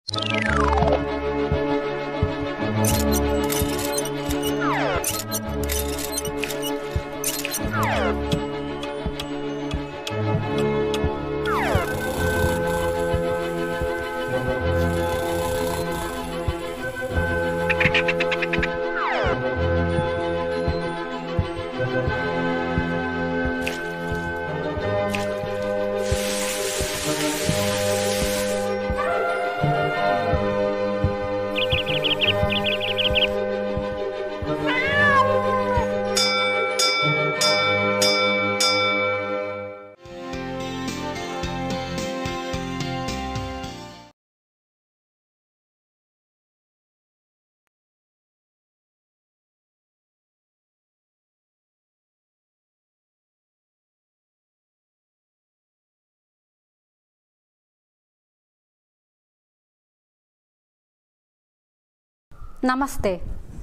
ನಮಸ್ತೆ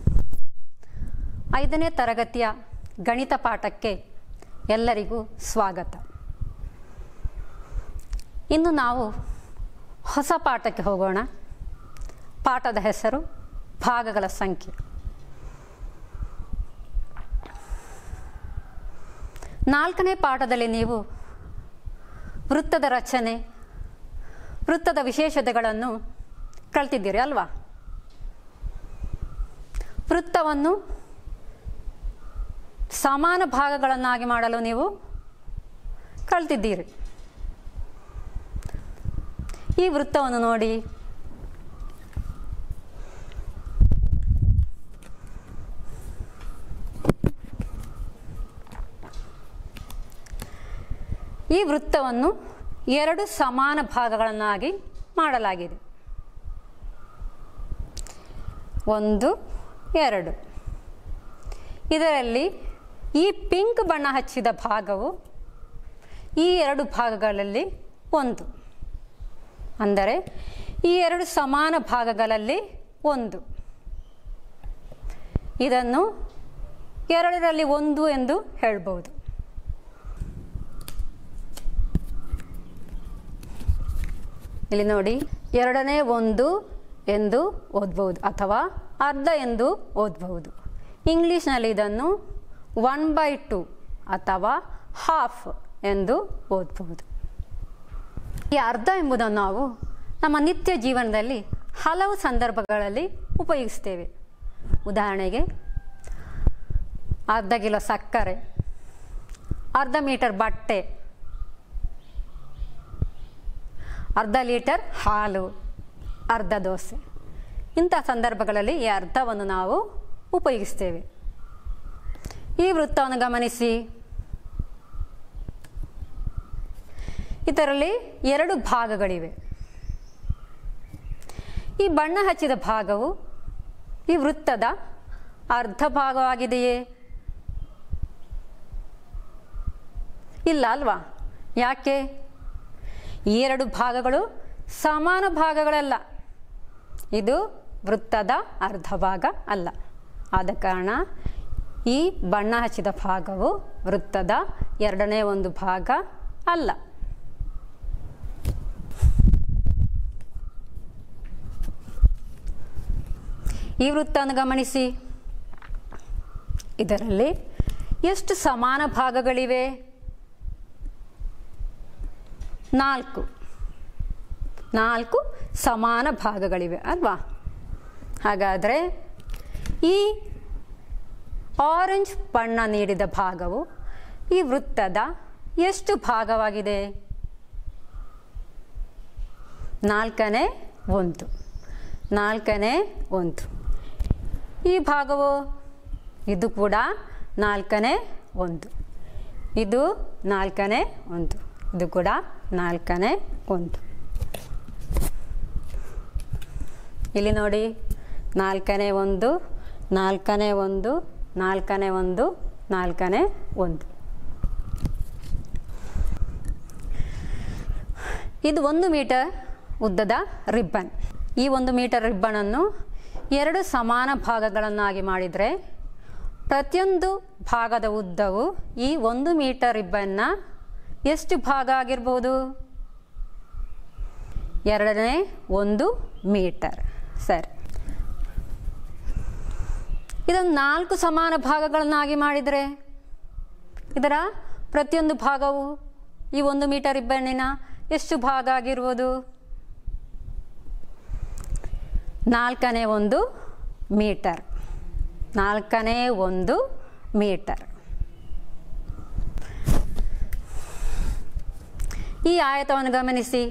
ಐದನೇ ತರಗತಿಯ ಗಣಿತ ಪಾಠಕ್ಕೆ ಎಲ್ಲರಿಗೂ ಸ್ವಾಗತ ಇನ್ನು ನಾವು ಹೊಸ ಪಾಠಕ್ಕೆ ಹೋಗೋಣ ಪಾಠದ ಹೆಸರು ಭಾಗಗಳ ಸಂಖ್ಯೆ ನಾಲ್ಕನೇ ಪಾಠದಲ್ಲಿ ನೀವು ವೃತ್ತದ ರಚನೆ ವೃತ್ತದ ವಿಶೇಷತೆಗಳನ್ನು ಕಲ್ತಿದ್ದೀರಿ ಅಲ್ವಾ ವೃತ್ತವನ್ನು ಸಮಾನ ಭಾಗಗಳನ್ನಾಗಿ ಮಾಡಲು ನೀವು ಕಲ್ತಿದ್ದೀರಿ ಈ ವೃತ್ತವನ್ನು ನೋಡಿ ಈ ವೃತ್ತವನ್ನು ಎರಡು ಸಮಾನ ಭಾಗಗಳನ್ನಾಗಿ ಮಾಡಲಾಗಿದೆ ಒಂದು ಎರಡು ಇದರಲ್ಲಿ ಈ ಪಿಂಕ್ ಬಣ್ಣ ಹಚ್ಚಿದ ಭಾಗವು ಈ ಎರಡು ಭಾಗಗಳಲ್ಲಿ ಒಂದು ಅಂದರೆ ಈ ಎರಡು ಸಮಾನ ಭಾಗಗಳಲ್ಲಿ ಒಂದು ಇದನ್ನು ಎರಡರಲ್ಲಿ ಒಂದು ಎಂದು ಹೇಳ್ಬೋದು ಇಲ್ಲಿ ನೋಡಿ ಎರಡನೇ ಒಂದು ಎಂದು ಓದ್ಬೋದು ಅಥವಾ ಅರ್ಧ ಎಂದು ಓದಬಹುದು ಇಂಗ್ಲೀಷ್ನಲ್ಲಿ ಇದನ್ನು ಒನ್ ಬೈ ಟು ಅಥವಾ ಹಾಫ್ ಎಂದು ಓದಬಹುದು ಈ ಅರ್ಧ ಎಂಬುದನ್ನು ನಾವು ನಮ್ಮ ನಿತ್ಯ ಜೀವನದಲ್ಲಿ ಹಲವು ಸಂದರ್ಭಗಳಲ್ಲಿ ಉಪಯೋಗಿಸ್ತೇವೆ ಉದಾಹರಣೆಗೆ ಅರ್ಧ ಕಿಲೋ ಸಕ್ಕರೆ ಅರ್ಧ ಮೀಟರ್ ಬಟ್ಟೆ ಅರ್ಧ ಲೀಟರ್ ಹಾಲು ಅರ್ಧ ದೋಸೆ ಇಂಥ ಸಂದರ್ಭಗಳಲ್ಲಿ ಈ ಅರ್ಧವನ್ನು ನಾವು ಉಪಯೋಗಿಸ್ತೇವೆ ಈ ವೃತ್ತವನ್ನು ಗಮನಿಸಿ ಇದರಲ್ಲಿ ಎರಡು ಭಾಗಗಳಿವೆ ಈ ಬಣ್ಣ ಹಚ್ಚಿದ ಭಾಗವು ಈ ವೃತ್ತದ ಅರ್ಧ ಭಾಗವಾಗಿದೆಯೇ ಇಲ್ಲ ಅಲ್ವಾ ಯಾಕೆ ಈ ಎರಡು ಭಾಗಗಳು ಸಮಾನ ಭಾಗಗಳಲ್ಲ ಇದು ವೃತ್ತದ ಅರ್ಧ ಭಾಗ ಅಲ್ಲ ಆದ ಕಾರಣ ಈ ಬಣ್ಣ ಹಚ್ಚಿದ ಭಾಗವು ವೃತ್ತದ ಎರಡನೇ ಒಂದು ಭಾಗ ಅಲ್ಲ ಈ ವೃತ್ತವನ್ನು ಗಮನಿಸಿ ಇದರಲ್ಲಿ ಎಷ್ಟು ಸಮಾನ ಭಾಗಗಳಿವೆ ನಾಲ್ಕು ನಾಲ್ಕು ಸಮಾನ ಭಾಗಗಳಿವೆ ಅಲ್ವಾ ಹಾಗಾದರೆ ಈ ಆರೆಂಜ್ ಬಣ್ಣ ನೀಡಿದ ಭಾಗವು ಈ ವೃತ್ತದ ಎಷ್ಟು ಭಾಗವಾಗಿದೆ ನಾಲ್ಕನೇ ಒಂದು ನಾಲ್ಕನೇ ಒಂದು ಈ ಭಾಗವು ಇದು ಕೂಡ ನಾಲ್ಕನೇ ಒಂದು ಇದು ನಾಲ್ಕನೇ ಒಂದು ಇದು ಕೂಡ ನಾಲ್ಕನೇ ಒಂದು ಇಲ್ಲಿ ನೋಡಿ ನಾಲ್ಕನೇ ಒಂದು ನಾಲ್ಕನೇ ಒಂದು ನಾಲ್ಕನೇ ಒಂದು ನಾಲ್ಕನೇ ಒಂದು ಇದು ಒಂದು ಮೀಟರ್ ಉದ್ದದ ರಿಬ್ಬನ್ ಈ ಒಂದು ಮೀಟರ್ ರಿಬ್ಬನನ್ನು ಎರಡು ಸಮಾನ ಭಾಗಗಳನ್ನಾಗಿ ಮಾಡಿದರೆ ಪ್ರತಿಯೊಂದು ಭಾಗದ ಉದ್ದವು ಈ ಒಂದು ಮೀಟರ್ ರಿಬ್ಬನ್ನ ಎಷ್ಟು ಭಾಗ ಆಗಿರ್ಬೋದು ಎರಡನೇ ಒಂದು ಮೀಟರ್ ಸರಿ ಇದನ್ನು ನಾಲ್ಕು ಸಮಾನ ಭಾಗಗಳನ್ನಾಗಿ ಮಾಡಿದರೆ ಇದರ ಪ್ರತಿಯೊಂದು ಭಾಗವು ಈ ಒಂದು ಮೀಟರ್ ರಿಬ್ಬನ್ನಿನ ಎಷ್ಟು ಭಾಗ ಆಗಿರುವುದು ನಾಲ್ಕನೇ ಒಂದು ಮೀಟರ್ ನಾಲ್ಕನೇ ಒಂದು ಮೀಟರ್ ಈ ಆಯತವನ್ನು ಗಮನಿಸಿ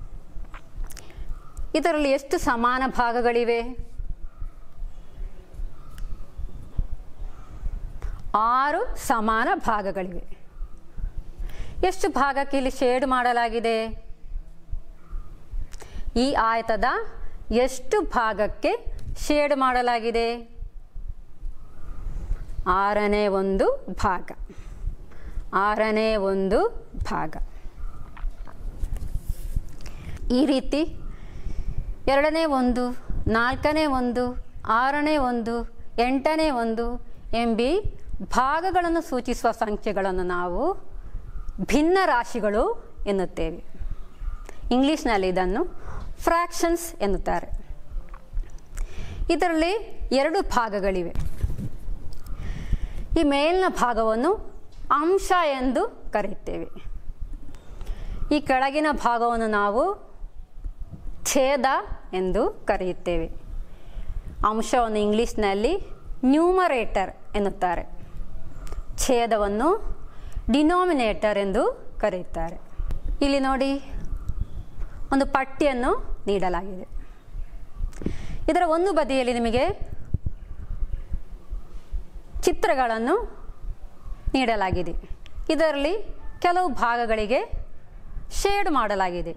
ಇದರಲ್ಲಿ ಎಷ್ಟು ಸಮಾನ ಭಾಗಗಳಿವೆ ಆರು ಸಮಾನ ಭಾಗಗಳಿವೆ ಎಷ್ಟು ಭಾಗಕ್ಕೆ ಇಲ್ಲಿ ಶೇಡ್ ಮಾಡಲಾಗಿದೆ ಈ ಆಯತದ ಎಷ್ಟು ಭಾಗಕ್ಕೆ ಶೇಡ್ ಮಾಡಲಾಗಿದೆ ಆರನೇ ಒಂದು ಭಾಗ ಆರನೇ ಒಂದು ಭಾಗ ಈ ರೀತಿ ಎರಡನೇ ಒಂದು ನಾಲ್ಕನೇ ಒಂದು ಆರನೇ ಒಂದು ಎಂಟನೇ ಒಂದು ಎಂಬಿ ಭಾಗಗಳನ್ನು ಸೂಚಿಸುವ ಸಂಖ್ಯೆಗಳನ್ನು ನಾವು ಭಿನ್ನ ರಾಶಿಗಳು ಎನ್ನುತ್ತೇವೆ ಇಂಗ್ಲೀಷ್ನಲ್ಲಿ ಇದನ್ನು ಫ್ರ್ಯಾಕ್ಷನ್ಸ್ ಎನ್ನುತ್ತಾರೆ ಇದರಲ್ಲಿ ಎರಡು ಭಾಗಗಳಿವೆ ಈ ಮೇಲಿನ ಭಾಗವನ್ನು ಅಂಶ ಎಂದು ಕರೆಯುತ್ತೇವೆ ಈ ಕೆಳಗಿನ ಭಾಗವನ್ನು ನಾವು ಛೇದ ಎಂದು ಕರೆಯುತ್ತೇವೆ ಅಂಶವನ್ನು ಇಂಗ್ಲೀಷ್ನಲ್ಲಿ ನ್ಯೂಮರೇಟರ್ ಎನ್ನುತ್ತಾರೆ ಛೇದವನ್ನು ಡಿನಾಮಿನೇಟರ್ ಎಂದು ಕರೆಯುತ್ತಾರೆ ಇಲ್ಲಿ ನೋಡಿ ಒಂದು ಪಟ್ಟಿಯನ್ನು ನೀಡಲಾಗಿದೆ ಇದರ ಒಂದು ಬದಿಯಲ್ಲಿ ನಿಮಗೆ ಚಿತ್ರಗಳನ್ನು ನೀಡಲಾಗಿದೆ ಇದರಲ್ಲಿ ಕೆಲವು ಭಾಗಗಳಿಗೆ ಶೇಡ್ ಮಾಡಲಾಗಿದೆ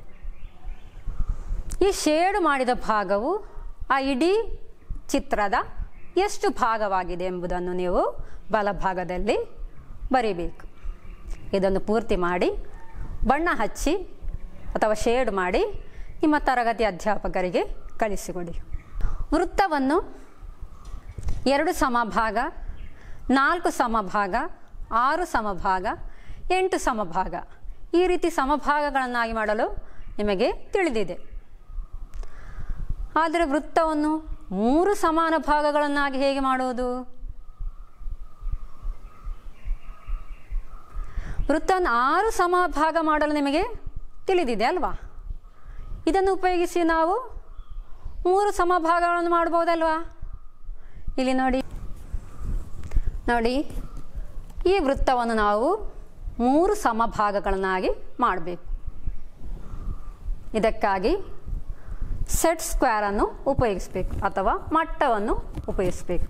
ಈ ಶೇಡ್ ಮಾಡಿದ ಭಾಗವು ಆ ಇಡೀ ಚಿತ್ರದ ಎಷ್ಟು ಭಾಗವಾಗಿದೆ ಎಂಬುದನ್ನು ನೀವು ಬಲಭಾಗದಲ್ಲಿ ಬರೀಬೇಕು ಇದನ್ನು ಪೂರ್ತಿ ಮಾಡಿ ಬಣ್ಣ ಹಚ್ಚಿ ಅಥವಾ ಶೇಡ್ ಮಾಡಿ ನಿಮ್ಮ ತರಗತಿ ಅಧ್ಯಾಪಕರಿಗೆ ಕಳಿಸಿಕೊಡಿ ವೃತ್ತವನ್ನು ಎರಡು ಸಮಭಾಗ ನಾಲ್ಕು ಸಮಭಾಗ ಆರು ಸಮಭಾಗ ಎಂಟು ಸಮಭಾಗ ಈ ರೀತಿ ಸಮಭಾಗಗಳನ್ನಾಗಿ ಮಾಡಲು ನಿಮಗೆ ತಿಳಿದಿದೆ ಆದರೆ ವೃತ್ತವನ್ನು ಮೂರು ಸಮಾನ ಭಾಗಗಳನ್ನಾಗಿ ಹೇಗೆ ಮಾಡುವುದು ವೃತ್ತವನ್ನು ಆರು ಸಮಭಾಗ ಮಾಡಲು ನಿಮಗೆ ತಿಳಿದಿದೆ ಅಲ್ವಾ ಇದನ್ನು ಉಪಯೋಗಿಸಿ ನಾವು ಮೂರು ಸಮಭಾಗಗಳನ್ನು ಮಾಡ್ಬೋದಲ್ವಾ ಇಲ್ಲಿ ನೋಡಿ ನೋಡಿ ಈ ವೃತ್ತವನ್ನು ನಾವು ಮೂರು ಸಮಭಾಗಗಳನ್ನಾಗಿ ಮಾಡಬೇಕು ಇದಕ್ಕಾಗಿ ಸೆಟ್ ಸ್ಕ್ವೇರನ್ನು ಉಪಯೋಗಿಸಬೇಕು ಅಥವಾ ಮಟ್ಟವನ್ನು ಉಪಯೋಗಿಸಬೇಕು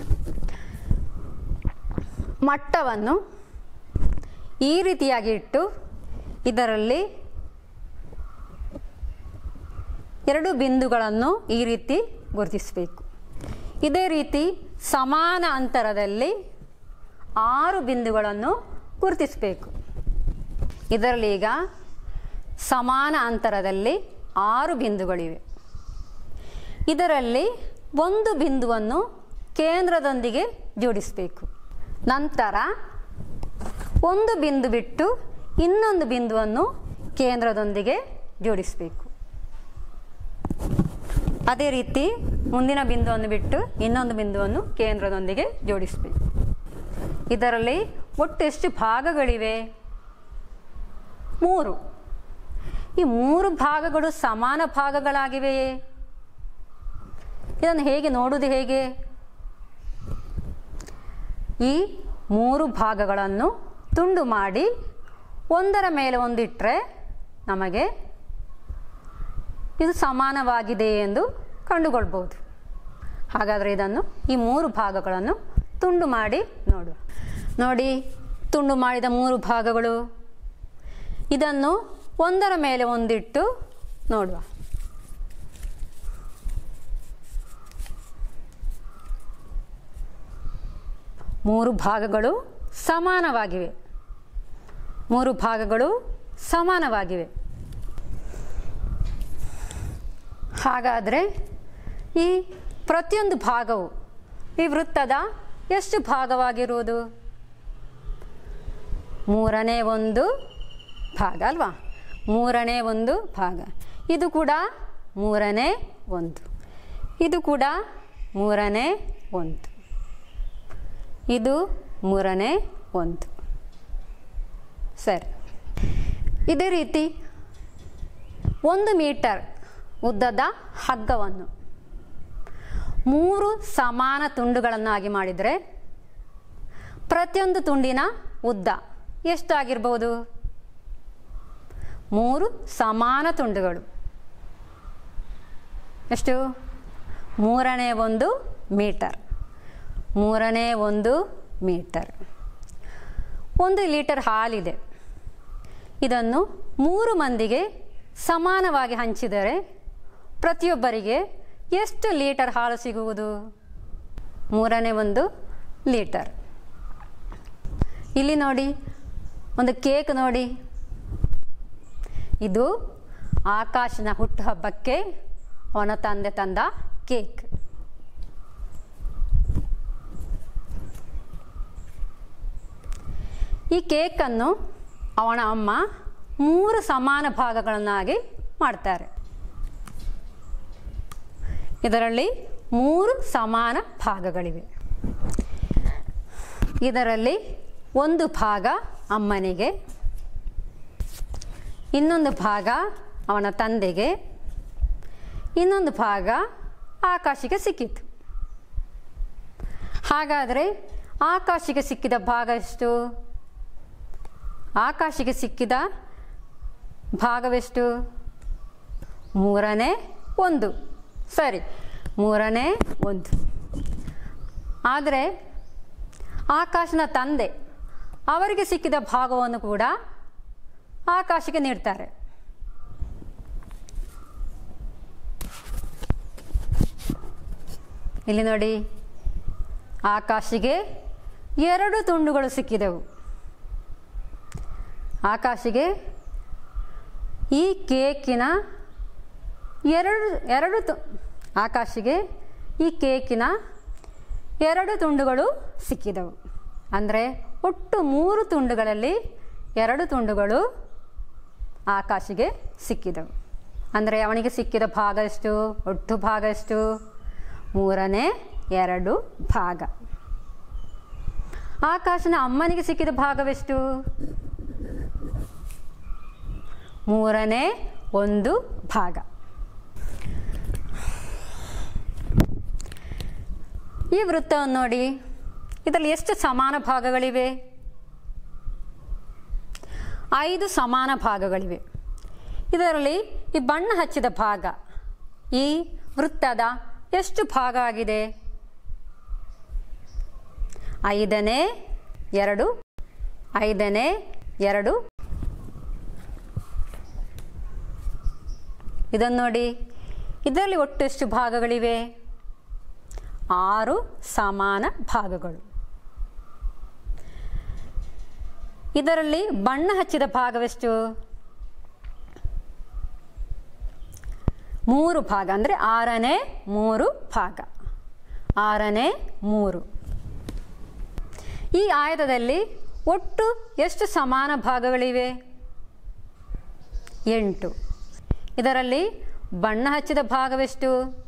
ಮಟ್ಟವನ್ನು ಈ ರೀತಿಯಾಗಿ ಇಟ್ಟು ಇದರಲ್ಲಿ ಎರಡು ಬಿಂದುಗಳನ್ನು ಈ ರೀತಿ ಗುರುತಿಸಬೇಕು ಇದೇ ರೀತಿ ಸಮಾನ ಅಂತರದಲ್ಲಿ ಆರು ಬಿಂದುಗಳನ್ನು ಗುರುತಿಸಬೇಕು ಇದರಲ್ಲಿ ಈಗ ಸಮಾನ ಅಂತರದಲ್ಲಿ ಆರು ಬಿಂದುಗಳಿವೆ ಇದರಲ್ಲಿ ಒಂದು ಬಿಂದುವನ್ನು ಕೇಂದ್ರದೊಂದಿಗೆ ಜೋಡಿಸಬೇಕು ನಂತರ ಒಂದು ಬಿಂದು ಬಿಟ್ಟು ಇನ್ನೊಂದು ಬಿಂದುವನ್ನು ಕೇಂದ್ರದೊಂದಿಗೆ ಜೋಡಿಸಬೇಕು ಅದೇ ರೀತಿ ಮುಂದಿನ ಬಿಂದುವನ್ನು ಬಿಟ್ಟು ಇನ್ನೊಂದು ಬಿಂದುವನ್ನು ಕೇಂದ್ರದೊಂದಿಗೆ ಜೋಡಿಸಬೇಕು ಇದರಲ್ಲಿ ಒಟ್ಟು ಎಷ್ಟು ಭಾಗಗಳಿವೆ ಮೂರು ಈ ಮೂರು ಭಾಗಗಳು ಸಮಾನ ಭಾಗಗಳಾಗಿವೆಯೇ ಇದನ್ನು ಹೇಗೆ ನೋಡುವುದು ಹೇಗೆ ಈ ಮೂರು ಭಾಗಗಳನ್ನು ತುಂಡು ಮಾಡಿ ಒಂದರ ಮೇಲೆ ಒಂದಿಟ್ಟರೆ ನಮಗೆ ಇದು ಸಮಾನವಾಗಿದೆ ಎಂದು ಕಂಡುಕೊಳ್ಬೋದು ಹಾಗಾದರೆ ಇದನ್ನು ಈ ಮೂರು ಭಾಗಗಳನ್ನು ತುಂಡು ಮಾಡಿ ನೋಡುವ ನೋಡಿ ತುಂಡು ಮಾಡಿದ ಮೂರು ಭಾಗಗಳು ಇದನ್ನು ಒಂದರ ಮೇಲೆ ಒಂದಿಟ್ಟು ನೋಡುವ ಮೂರು ಭಾಗಗಳು ಸಮಾನವಾಗಿವೆ ಮೂರು ಭಾಗಗಳು ಸಮಾನವಾಗಿವೆ ಹಾಗಾದರೆ ಈ ಪ್ರತಿಯೊಂದು ಭಾಗವು ಈ ವೃತ್ತದ ಎಷ್ಟು ಭಾಗವಾಗಿರುವುದು ಮೂರನೇ ಒಂದು ಭಾಗ ಅಲ್ವಾ ಮೂರನೇ ಒಂದು ಭಾಗ ಇದು ಕೂಡ ಮೂರನೇ ಒಂದು ಇದು ಕೂಡ ಮೂರನೇ ಒಂದು ಇದು ಮೂರನೇ ಒಂದು ಸರಿ ಇದೇ ರೀತಿ ಒಂದು ಮೀಟರ್ ಉದ್ದದ ಹಗ್ಗವನ್ನು ಮೂರು ಸಮಾನ ತುಂಡುಗಳನ್ನಾಗಿ ಮಾಡಿದರೆ ಪ್ರತಿಯೊಂದು ತುಂಡಿನ ಉದ್ದ ಎಷ್ಟಾಗಿರ್ಬೋದು ಮೂರು ಸಮಾನ ತುಂಡುಗಳು ಎಷ್ಟು ಮೂರನೇ ಒಂದು ಮೀಟರ್ ಮೂರನೇ ಒಂದು ಮೀಟರ್ ಒಂದು ಲೀಟರ್ ಹಾಲಿದೆ ಇದನ್ನು ಮೂರು ಮಂದಿಗೆ ಸಮಾನವಾಗಿ ಹಂಚಿದರೆ ಪ್ರತಿಯೊಬ್ಬರಿಗೆ ಎಷ್ಟು ಲೀಟರ್ ಹಾಲು ಸಿಗುವುದು ಮೂರನೇ ಒಂದು ಲೀಟರ್ ಇಲ್ಲಿ ನೋಡಿ ಒಂದು ಕೇಕ್ ನೋಡಿ ಇದು ಆಕಾಶನ ಹುಟ್ಟುಹಬ್ಬಕ್ಕೆ ಅವನ ತಂದೆ ತಂದ ಕೇಕ್ ಈ ಕೇಕನ್ನು ಅವನ ಅಮ್ಮ ಮೂರು ಸಮಾನ ಭಾಗಗಳನ್ನಾಗಿ ಮಾಡ್ತಾರೆ ಇದರಲ್ಲಿ ಮೂರು ಸಮಾನ ಭಾಗಗಳಿವೆ ಇದರಲ್ಲಿ ಒಂದು ಭಾಗ ಅಮ್ಮನಿಗೆ ಇನ್ನೊಂದು ಭಾಗ ಅವನ ತಂದೆಗೆ ಇನ್ನೊಂದು ಭಾಗ ಆಕಾಶಿಗೆ ಸಿಕ್ಕಿತು ಹಾಗಾದರೆ ಆಕಾಶಿಗೆ ಸಿಕ್ಕಿದ ಭಾಗ ಎಷ್ಟು ಆಕಾಶಿಗೆ ಸಿಕ್ಕಿದ ಭಾಗವೆಷ್ಟು ಮೂರನೇ ಒಂದು ಸರಿ ಮೂರನೇ ಒಂದು ಆದರೆ ಆಕಾಶನ ತಂದೆ ಅವರಿಗೆ ಸಿಕ್ಕಿದ ಭಾಗವನ್ನು ಕೂಡ ಆಕಾಶಕ್ಕೆ ನೀಡ್ತಾರೆ ಇಲ್ಲಿ ನೋಡಿ ಆಕಾಶಿಗೆ ಎರಡು ತುಂಡುಗಳು ಸಿಕ್ಕಿದೆವು ಆಕಾಶಿಗೆ ಈ ಕೇಕಿನ ಎರಡು ಎರಡು ತು ಆಕಾಶಿಗೆ ಈ ಕೇಕಿನ ಎರಡು ತುಂಡುಗಳು ಸಿಕ್ಕಿದವು ಅಂದರೆ ಒಟ್ಟು ಮೂರು ತುಂಡುಗಳಲ್ಲಿ ಎರಡು ತುಂಡುಗಳು ಆಕಾಶಿಗೆ ಸಿಕ್ಕಿದವು ಅಂದರೆ ಅವನಿಗೆ ಸಿಕ್ಕಿದ ಭಾಗ ಎಷ್ಟು ಒಟ್ಟು ಭಾಗ ಎಷ್ಟು ಮೂರನೇ ಎರಡು ಭಾಗ ಆಕಾಶನ ಅಮ್ಮನಿಗೆ ಸಿಕ್ಕಿದ ಭಾಗವೆಷ್ಟು ಮೂರನೇ ಒಂದು ಭಾಗ ಈ ವೃತ್ತವನ್ನು ನೋಡಿ ಇದರಲ್ಲಿ ಎಷ್ಟು ಸಮಾನ ಭಾಗಗಳಿವೆ ಐದು ಸಮಾನ ಭಾಗಗಳಿವೆ ಇದರಲ್ಲಿ ಈ ಬಣ್ಣ ಹಚ್ಚಿದ ಭಾಗ ಈ ವೃತ್ತದ ಎಷ್ಟು ಭಾಗ ಆಗಿದೆ ಐದನೇ ಎರಡು ಐದನೇ ಎರಡು ಇದನ್ನು ನೋಡಿ ಇದರಲ್ಲಿ ಒಟ್ಟು ಎಷ್ಟು ಭಾಗಗಳಿವೆ ಆರು ಸಮಾನ ಭಾಗಗಳು ಇದರಲ್ಲಿ ಬಣ್ಣ ಹಚ್ಚಿದ ಭಾಗವೆಷ್ಟು ಮೂರು ಭಾಗ ಅಂದರೆ ಆರನೇ ಮೂರು ಭಾಗ ಆರನೇ ಮೂರು ಈ ಆಯತದಲ್ಲಿ ಒಟ್ಟು ಎಷ್ಟು ಸಮಾನ ಭಾಗಗಳಿವೆ ಎಂಟು ಇದರಲ್ಲಿ ಬಣ್ಣ ಹಚ್ಚಿದ ಭಾಗವೆಷ್ಟು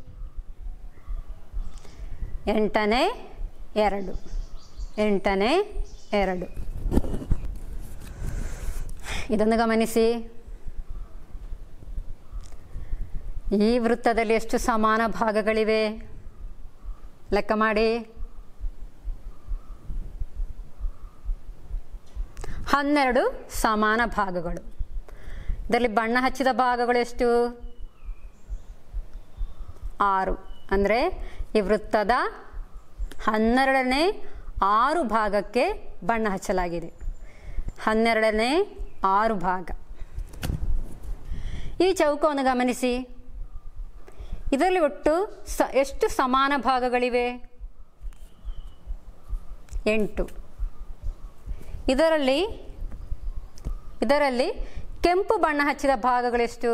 ಎಂಟನೇ ಎರಡು ಎಂಟನೇ ಎರಡು ಇದನ್ನು ಗಮನಿಸಿ ಈ ವೃತ್ತದಲ್ಲಿ ಎಷ್ಟು ಸಮಾನ ಭಾಗಗಳಿವೆ ಲೆಕ್ಕ ಮಾಡಿ ಹನ್ನೆರಡು ಸಮಾನ ಭಾಗಗಳು ಇದರಲ್ಲಿ ಬಣ್ಣ ಹಚ್ಚಿದ ಭಾಗಗಳು ಎಷ್ಟು ಆರು ಅಂದರೆ ಈ ವೃತ್ತದ ಹನ್ನೆರಡನೇ ಆರು ಭಾಗಕ್ಕೆ ಬಣ್ಣ ಹಚ್ಚಲಾಗಿದೆ ಹನ್ನೆರಡನೇ ಆರು ಭಾಗ ಈ ಚೌಕವನ್ನು ಗಮನಿಸಿ ಇದರಲ್ಲಿ ಒಟ್ಟು ಸ ಎಷ್ಟು ಸಮಾನ ಭಾಗಗಳಿವೆ ಎಂಟು ಇದರಲ್ಲಿ ಇದರಲ್ಲಿ ಕೆಂಪು ಬಣ್ಣ ಹಚ್ಚಿದ ಭಾಗಗಳೆಷ್ಟು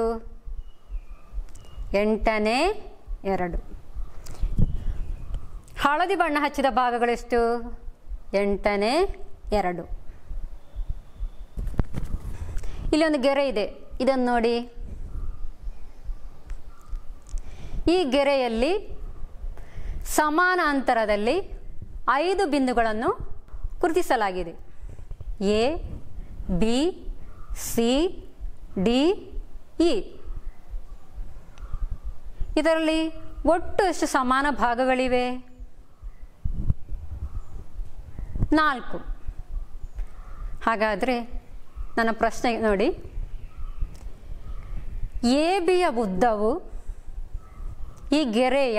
ಎಂಟನೇ ಎರಡು ಹಳದಿ ಬಣ್ಣ ಹಚ್ಚಿದ ಭಾಗಗಳೆಷ್ಟು ಎಂಟನೇ ಎರಡು ಇಲ್ಲಿ ಒಂದು ಗೆರೆ ಇದೆ ಇದನ್ನು ನೋಡಿ ಈ ಗೆರೆಯಲ್ಲಿ ಸಮಾನ ಅಂತರದಲ್ಲಿ ಐದು ಬಿಂದುಗಳನ್ನು ಗುರುತಿಸಲಾಗಿದೆ A B C D E ಇದರಲ್ಲಿ ಒಟ್ಟು ಎಷ್ಟು ಸಮಾನ ಭಾಗಗಳಿವೆ ನಾಲ್ಕು ಹಾಗಾದರೆ ನನ್ನ ಪ್ರಶ್ನೆ ನೋಡಿ ಎ ಬಿಯ ಉದ್ದವು ಈ ಗೆರೆಯ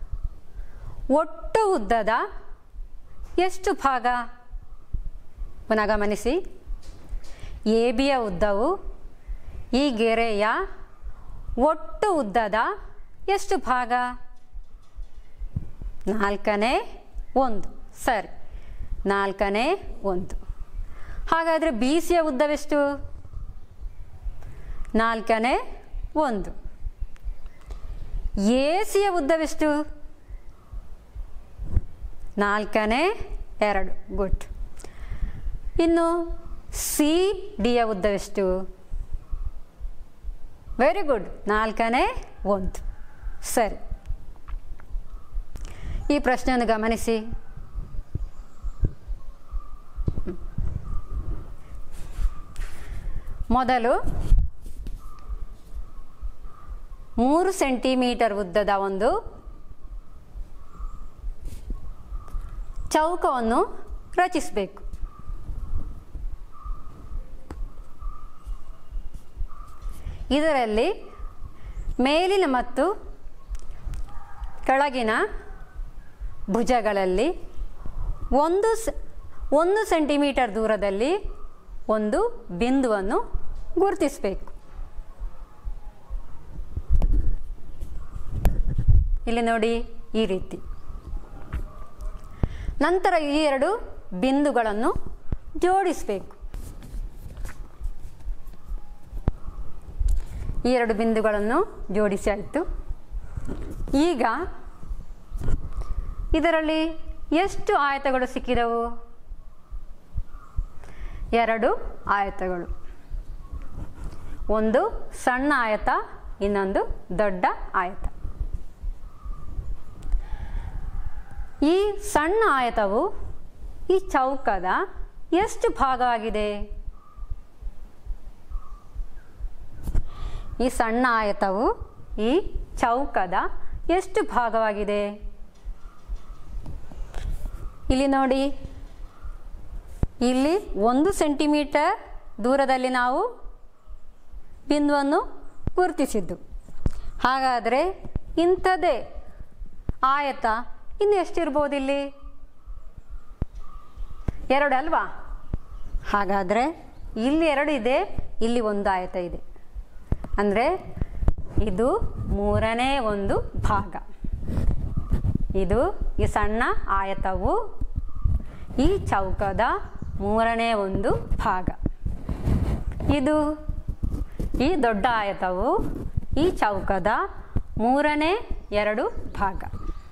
ಒಟ್ಟು ಉದ್ದದ ಎಷ್ಟು ಭಾಗ ಪುನಃ ಗಮನಿಸಿ ಎ ಬಿಯ ಉದ್ದವು ಈ ಗೆರೆಯ ಒಟ್ಟು ಉದ್ದದ ಎಷ್ಟು ಭಾಗ ನಾಲ್ಕನೇ ಒಂದು ಸರಿ ನಾಲ್ಕನೇ ಒಂದು ಹಾಗಾದರೆ ಬಿ ಸಿಯ ಉದ್ದವೆಷ್ಟು ನಾಲ್ಕನೇ ಒಂದು ಎ ಸಿಯ ಉದ್ದವೆಷ್ಟು ನಾಲ್ಕನೇ ಎರಡು ಗುಡ್ ಇನ್ನು ಸಿ ಡಿಯ ಉದ್ದವೆಷ್ಟು ವೆರಿ ಗುಡ್ ನಾಲ್ಕನೇ ಒಂದು ಸರಿ ಈ ಪ್ರಶ್ನೆಯನ್ನು ಗಮನಿಸಿ ಮೊದಲು ಮೂರು ಸೆಂಟಿಮೀಟರ್ ಉದ್ದದ ಒಂದು ಚೌಕವನ್ನು ರಚಿಸಬೇಕು ಇದರಲ್ಲಿ ಮೇಲಿನ ಮತ್ತು ಕೆಳಗಿನ ಭುಜಗಳಲ್ಲಿ ಒಂದು ಸ ಒಂದು ಸೆಂಟಿಮೀಟರ್ ದೂರದಲ್ಲಿ ಒಂದು ಬಿಂದುವನ್ನು ಗುರುತಿಸಬೇಕು ಇಲ್ಲಿ ನೋಡಿ ಈ ರೀತಿ ನಂತರ ಈ ಎರಡು ಬಿಂದುಗಳನ್ನು ಜೋಡಿಸಬೇಕು ಈ ಎರಡು ಬಿಂದುಗಳನ್ನು ಜೋಡಿಸಿ ಆಯಿತು ಈಗ ಇದರಲ್ಲಿ ಎಷ್ಟು ಆಯತಗಳು ಸಿಕ್ಕಿದವು ಎರಡು ಆಯತಗಳು ಒಂದು ಸಣ್ಣ ಆಯತ ಇನ್ನೊಂದು ದೊಡ್ಡ ಆಯತ ಈ ಸಣ್ಣ ಆಯತವು ಈ ಚೌಕದ ಎಷ್ಟು ಭಾಗವಾಗಿದೆ ಈ ಸಣ್ಣ ಆಯತವು ಈ ಚೌಕದ ಎಷ್ಟು ಭಾಗವಾಗಿದೆ ಇಲ್ಲಿ ನೋಡಿ ಇಲ್ಲಿ ಒಂದು ಸೆಂಟಿಮೀಟರ್ ದೂರದಲ್ಲಿ ನಾವು ಬಿಂದುವನ್ನು ಗುರುತಿಸಿದ್ದು ಹಾಗಾದರೆ ಇಂಥದ್ದೇ ಆಯತ ಇನ್ನು ಎಷ್ಟಿರ್ಬೋದು ಇಲ್ಲಿ ಎರಡು ಅಲ್ವಾ ಹಾಗಾದರೆ ಇಲ್ಲಿ ಎರಡು ಇದೆ ಇಲ್ಲಿ ಒಂದು ಆಯತ ಇದೆ ಅಂದರೆ ಇದು ಮೂರನೇ ಒಂದು ಭಾಗ ಇದು ಈ ಸಣ್ಣ ಆಯತವು ಈ ಚೌಕದ ಮೂರನೇ ಒಂದು ಭಾಗ ಇದು ಈ ದೊಡ್ಡ ಆಯತವು ಈ ಚೌಕದ ಮೂರನೇ ಎರಡು ಭಾಗ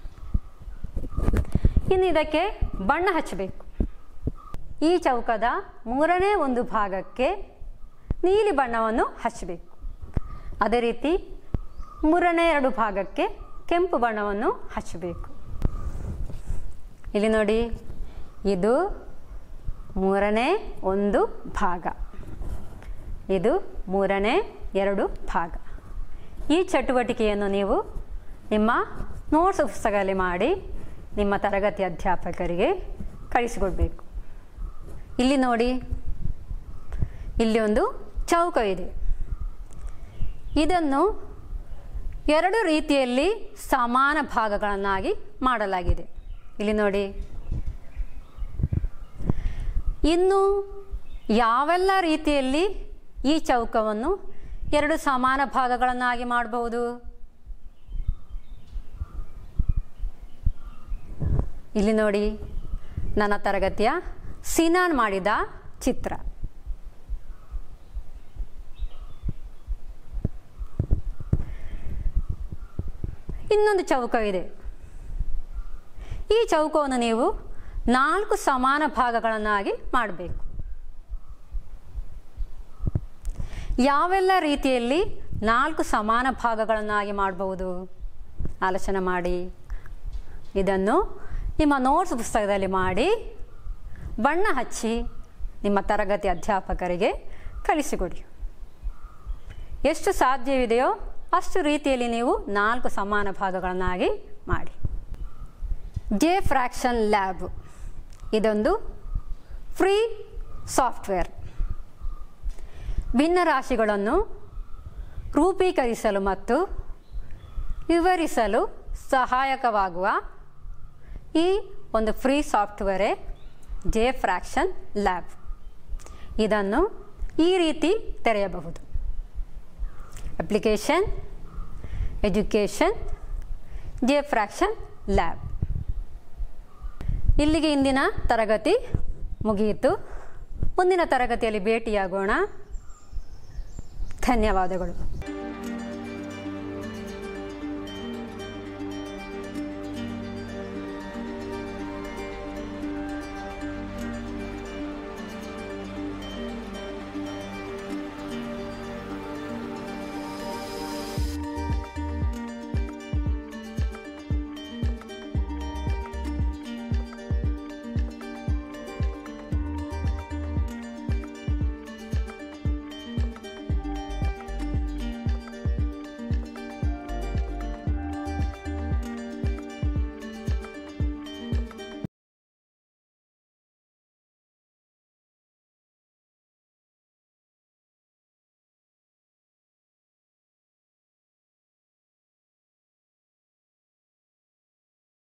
ಇನ್ನು ಇದಕ್ಕೆ ಬಣ್ಣ ಹಚ್ಚಬೇಕು ಈ ಚೌಕದ ಮೂರನೇ ಒಂದು ಭಾಗಕ್ಕೆ ನೀಲಿ ಬಣ್ಣವನ್ನು ಹಚ್ಚಬೇಕು ಅದೇ ರೀತಿ ಮೂರನೇ ಎರಡು ಭಾಗಕ್ಕೆ ಕೆಂಪು ಬಣ್ಣವನ್ನು ಹಚ್ಚಬೇಕು ಇಲ್ಲಿ ನೋಡಿ ಇದು ಮೂರನೇ ಒಂದು ಭಾಗ ಇದು ಮೂರನೇ ಎರಡು ಭಾಗ ಈ ಚಟುವಟಿಕೆಯನ್ನು ನೀವು ನಿಮ್ಮ ನೋಟ್ಸ್ ಪುಸ್ತಕದಲ್ಲಿ ಮಾಡಿ ನಿಮ್ಮ ತರಗತಿ ಅಧ್ಯಾಪಕರಿಗೆ ಕಳಿಸಿಕೊಡ್ಬೇಕು ಇಲ್ಲಿ ನೋಡಿ ಇಲ್ಲಿ ಒಂದು ಚೌಕ ಇದೆ ಇದನ್ನು ಎರಡು ರೀತಿಯಲ್ಲಿ ಸಮಾನ ಭಾಗಗಳನ್ನಾಗಿ ಮಾಡಲಾಗಿದೆ ಇಲ್ಲಿ ನೋಡಿ ಇನ್ನು ಯಾವೆಲ್ಲ ರೀತಿಯಲ್ಲಿ ಈ ಚೌಕವನ್ನು ಎರಡು ಸಮಾನ ಭಾಗಗಳನ್ನಾಗಿ ಮಾಡಬಹುದು ಇಲ್ಲಿ ನೋಡಿ ನನ್ನ ತರಗತಿಯ ಸಿನಾನ್ ಮಾಡಿದ ಚಿತ್ರ ಇನ್ನೊಂದು ಚೌಕವಿದೆ ಈ ಚೌಕವನ್ನು ನೀವು ನಾಲ್ಕು ಸಮಾನ ಭಾಗಗಳನ್ನಾಗಿ ಮಾಡಬೇಕು ಯಾವೆಲ್ಲ ರೀತಿಯಲ್ಲಿ ನಾಲ್ಕು ಸಮಾನ ಭಾಗಗಳನ್ನಾಗಿ ಮಾಡಬಹುದು ಆಲೋಚನೆ ಮಾಡಿ ಇದನ್ನು ನಿಮ್ಮ ನೋಟ್ಸ್ ಪುಸ್ತಕದಲ್ಲಿ ಮಾಡಿ ಬಣ್ಣ ಹಚ್ಚಿ ನಿಮ್ಮ ತರಗತಿ ಅಧ್ಯಾಪಕರಿಗೆ ಕಲಿಸಿಕೊಡಿ ಎಷ್ಟು ಸಾಧ್ಯವಿದೆಯೋ ಅಷ್ಟು ರೀತಿಯಲ್ಲಿ ನೀವು ನಾಲ್ಕು ಸಮಾನ ಭಾಗಗಳನ್ನಾಗಿ ಮಾಡಿ ಜೆ ಫ್ರ್ಯಾಕ್ಷನ್ ಲ್ಯಾಬ್ ಇದೊಂದು ಫ್ರೀ ಸಾಫ್ಟ್ವೇರ್ ಭಿನ್ನರಾಶಿಗಳನ್ನು ರೂಪೀಕರಿಸಲು ಮತ್ತು ವಿವರಿಸಲು ಸಹಾಯಕವಾಗುವ ಈ ಒಂದು ಫ್ರೀ ಸಾಫ್ಟ್ವೇರೇ ಜೆ ಫ್ರ್ಯಾಕ್ಷನ್ ಲ್ಯಾಬ್ ಇದನ್ನು ಈ ರೀತಿ ತೆರೆಯಬಹುದು application education J fraction lab ಇಲ್ಲಿಗೆ ಇಂದಿನ ತರಗತಿ ಮುಗಿಯಿತು ಮುಂದಿನ ತರಗತಿಯಲ್ಲಿ ಭೇಟಿಯಾಗೋಣ ಧನ್ಯವಾದಗಳು